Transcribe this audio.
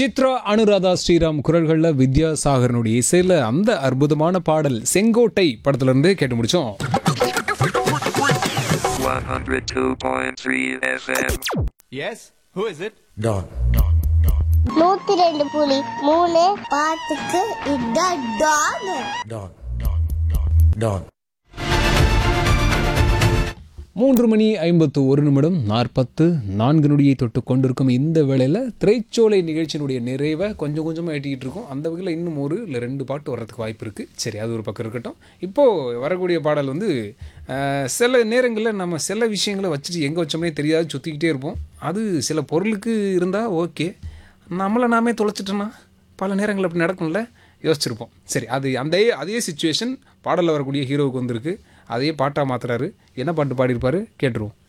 சித்ரா அனுராதா ஸ்ரீராம் குரல்களில் வித்யாசாகரனுடைய இசையில் அந்த அற்புதமான பாடல் செங்கோட்டை படத்துல இருந்து கேட்டு முடிச்சோம் 102.3 FM. Yes? Who is it? Don. நூத்தி ரெண்டு புலி மூணு பாட்டுக்கு இதான் டான் Don. Don. மூன்று மணி ஐம்பத்து ஒரு நிமிடம் நாற்பத்து நான்கு நொடியை தொட்டு கொண்டிருக்கும் இந்த வேளையில் திரைச்சோலை நிகழ்ச்சியினுடைய நிறைவை கொஞ்சம் கொஞ்சமாக எட்டிக்கிட்டு இருக்கோம் அந்த வகையில் இன்னும் ஒரு இல்லை ரெண்டு பாட்டு வர்றதுக்கு வாய்ப்பு இருக்குது சரி அது ஒரு பக்கம் இருக்கட்டும் இப்போது வரக்கூடிய பாடல் வந்து அஹ், சில நேரங்களில் நம்ம சில விஷயங்களை வச்சுட்டு எங்கே வச்சோம்னே தெரியாது சுற்றிக்கிட்டே இருப்போம் அது சில பொருளுக்கு இருந்தால் ஓகே நம்மளை நாமே தொலைச்சிட்டோன்னா பல நேரங்கள் அப்படி நடக்கும்ல யோசிச்சிருப்போம் சரி அது அந்த அதே சுச்சுவேஷன் பாடலில் வரக்கூடிய ஹீரோவுக்கு வந்திருக்கு அதையே பாட்டாக மாத்துறாரு என்ன பாட்டு பாடியிருப்பாரு கேட்டுருவோம்